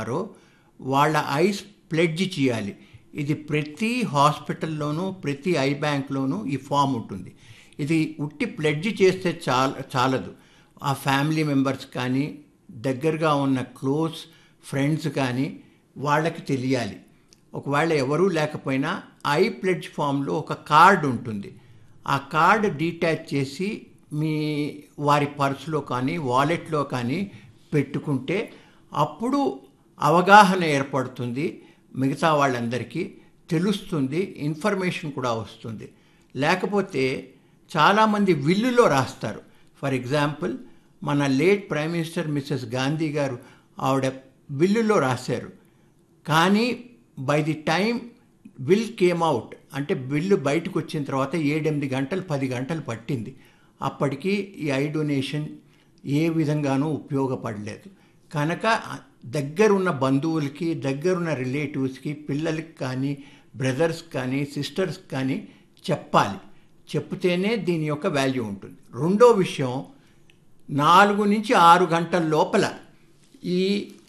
ఉన్నారో వాళ్ళ ice pledge చేయాలి ఇది ప్రతి హాస్పిటల్లోనూ ప్రతి ఐ బ్యాంక్లోనూ ఈ ఫామ్ ఉంటుంది ఇది ఉట్టి ప్లెడ్జ్ చేస్తే చాల చాలదు ఆ ఫ్యామిలీ మెంబర్స్ కానీ దగ్గరగా ఉన్న క్లోజ్ ఫ్రెండ్స్ కానీ వాళ్ళకి తెలియాలి ఒకవేళ ఎవరూ లేకపోయినా ఐ ప్లెడ్జ్ ఫామ్లో ఒక కార్డు ఉంటుంది ఆ కార్డు డీటాచ్ చేసి మీ వారి పర్సులో కానీ వాలెట్లో కానీ పెట్టుకుంటే అప్పుడు అవగాహన ఏర్పడుతుంది మిగతా వాళ్ళందరికీ తెలుస్తుంది ఇన్ఫర్మేషన్ కూడా వస్తుంది లేకపోతే చాలామంది విల్లులో రాస్తారు ఫర్ ఎగ్జాంపుల్ మన late prime minister Mrs Gandhi గారు ఆవిడ విల్లులో రాశారు కానీ by the time will came out అంటే బిల్లు బయటకు వచ్చిన తర్వాత ఏడెనిమిది గంటలు పది గంటలు పట్టింది అప్పటికి ఈ ఐ డొనేషన్ ఏ విధంగానూ ఉపయోగపడలేదు కనుక దగ్గరున్న బంధువులకి దగ్గరున్న రిలేటివ్స్కి పిల్లలకి కానీ బ్రదర్స్ కానీ సిస్టర్స్ కానీ చెప్పాలి చెప్తేనే దీని యొక్క వాల్యూ ఉంటుంది రెండో విషయం నాలుగు నుంచి ఆరు గంటల లోపల ఈ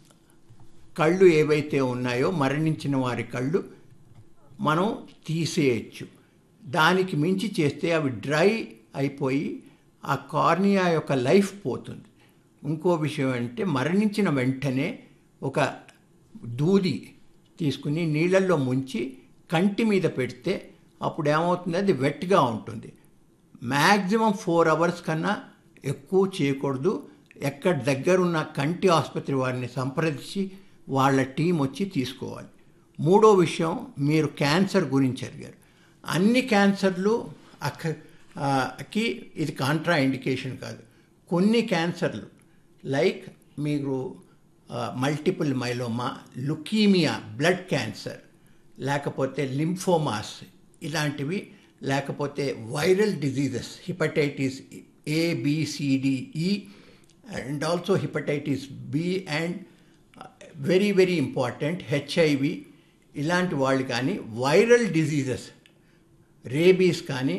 కళ్ళు ఏవైతే ఉన్నాయో మరణించిన వారి కళ్ళు మనం తీసేయచ్చు దానికి మించి చేస్తే అవి డ్రై అయిపోయి ఆ కార్నియా యొక్క లైఫ్ పోతుంది ఇంకో విషయం అంటే మరణించిన వెంటనే ఒక దూది తీసుకుని నీళ్ళల్లో ముంచి కంటి మీద పెడితే అప్పుడు ఏమవుతుంది అది వెట్గా ఉంటుంది మ్యాక్సిమం ఫోర్ అవర్స్ కన్నా ఎక్కువ చేయకూడదు ఎక్కడ దగ్గరున్న కంటి ఆసుపత్రి వారిని సంప్రదించి వాళ్ళ టీం వచ్చి తీసుకోవాలి మూడో విషయం మీరు క్యాన్సర్ గురించి అడిగారు అన్ని క్యాన్సర్లు అక్క కి ఇది కాంట్రా ఇండికేషన్ కాదు కొన్ని క్యాన్సర్లు లైక్ మీరు multiple myeloma leukaemia blood cancer లేకపోతే లింఫోమాస్ ఇలాంటివి లేకపోతే viral diseases hepatitis A BCDE and also hepatitis B and very very important HIV ఇలాంటి వాళ్ళు కానీ వైరల్ డిజీజెస్ రేబీస్ కానీ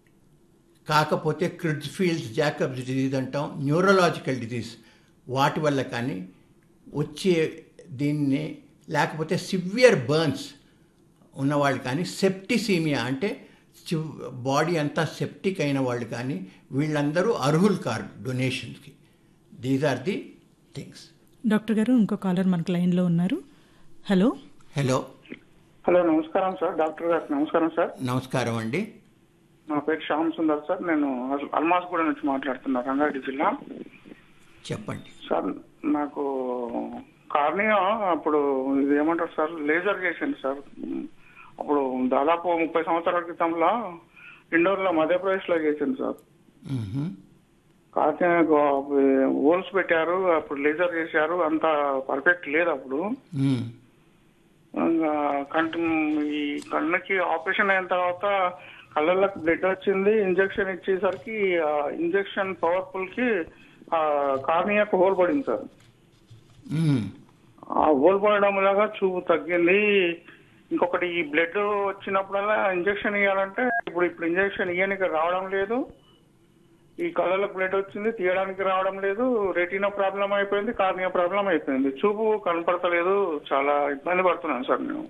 కాకపోతే క్రిడ్స్ఫీల్డ్స్ జాకబ్స్ డిజీజ్ అంటాం న్యూరలాజికల్ డిజీజ్ వాటి వల్ల కానీ వచ్చే దీన్ని లేకపోతే సివియర్ బర్న్స్ ఉన్నవాళ్ళు కానీ సెప్టిసీమియా అంటే బాడీ అంతా సెప్టిక్ అయిన వాళ్ళు కానీ వీళ్ళందరూ అర్హులు కారు డొనేషన్స్కి these are the things doctor గారు ఇంకో కాలర్ మనకు లైన్లో ఉన్నారు హలో హలో హలో నమస్కారం సార్ డాక్టర్ గారు నమస్కారం సార్ నమస్కారం అండి నా పేరు శ్యామ్ సుందర్ సార్ నేను అల్మాస్గూడ నుంచి మాట్లాడుతున్నా రంగారెడ్డి జిల్లా చెప్పండి సార్ నాకు కార్నియా అప్పుడు ఇది ఏమంటారు సార్ లేజర్ చేసింది సార్ అప్పుడు దాదాపు ముప్పై సంవత్సరాల క్రితంలో ఇండోర్లో మధ్యప్రదేశ్లో చేసింది సార్ మ్మ్హ. కార్నియాకు హోల్స్ పెట్టారు అప్పుడు లేజర్ చేశారు అంత పర్ఫెక్ట్ లేదు అప్పుడు మ్మ్. ఇంకా కంటి ఈ కన్నుకి ఆపరేషన్ అయిన తర్వాత కళ్ళకి బ్లడ్ వచ్చింది ఇంజెక్షన్ ఇచ్చేసరికి ఆ ఇంజెక్షన్ పవర్ఫుల్ కి ఆ కార్నియాకు హోల్ పడింది సార్ మ్మ్. ఆ హోల్ పడడం లాగా చూపు తగ్గింది ఇంకొకటి ఈ బ్లడ్ వచ్చినప్పుడల్లా ఇంజెక్షన్ ఇవ్వాలంటే ఇప్పుడు ఇప్పుడు ఇంజెక్షన్ ఇవ్వడానికి రావడం లేదు ఈ కళ్ళలకు బ్లడ్ వచ్చింది తీయడానికి రావడం లేదు రెటీనా ప్రాబ్లం అయిపోయింది కార్నియా ప్రాబ్లం అయిపోయింది చూపు కనపడతలేదు చాలా ఇబ్బంది పడుతున్నాను సార్ నేను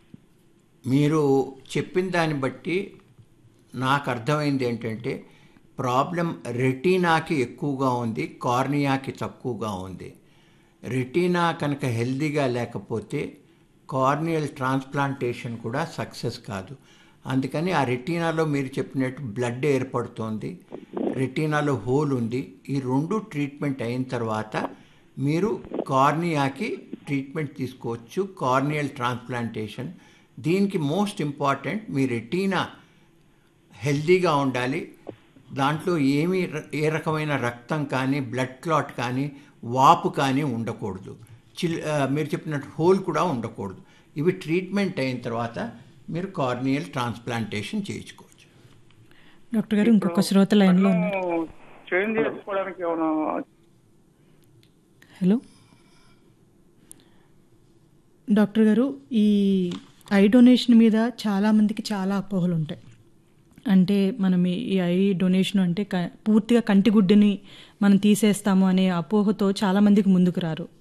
మీరు చెప్పిన దాన్ని బట్టి నాకు అర్థమైంది ఏంటంటే ప్రాబ్లం రెటీనాకి ఎక్కువగా ఉంది కార్నియాకి తక్కువగా ఉంది రెటీనా కనుక హెల్దీగా లేకపోతే కార్నియల్ ట్రాన్స్ప్లాంటేషన్ కూడా సక్సెస్ కాదు అందుకని ఆ రెటీనాలో మీరు చెప్పినట్టు బ్లడ్ ఏర్పడుతోంది రెటీనాలో హోల్ ఉంది ఈ రెండు ట్రీట్మెంట్ అయిన తర్వాత మీరు కార్నియాకి ట్రీట్మెంట్ తీసుకోవచ్చు కార్నియల్ ట్రాన్స్ప్లాంటేషన్ దీనికి మోస్ట్ ఇంపార్టెంట్ మీ రెటీనా హెల్దీగా ఉండాలి దాంట్లో ఏమీ ర- ఏ రకమైన రక్తం కానీ బ్లడ్ క్లాట్ కానీ వాపు కానీ ఉండకూడదు చిల్ ఆ, మీరు చెప్పినట్టు హోల్ కూడా ఉండకూడదు ఇవి ట్రీట్మెంట్ అయిన తర్వాత మీరు కార్నియల్ ట్రాన్స్ప్లాంటేషన్ చేయించుకోవచ్చు డాక్టర్ గారు ఇంకొక శ్రోత లైన్లో ఉన్నారు చేంజ్ చేసుకోవడానికి ఏమైనా హలో డాక్టర్ గారు ఈ ఐ డొనేషన్ మీద చాలామందికి చాలా అపోహలు ఉంటాయి అంటే మనం ఈ- ఈ ఐ డొనేషన్ అంటే క- పూర్తిగా కంటిగుడ్డుని మనం తీసేస్తాము అనే అపోహతో చాలామందికి ముందుకు రారు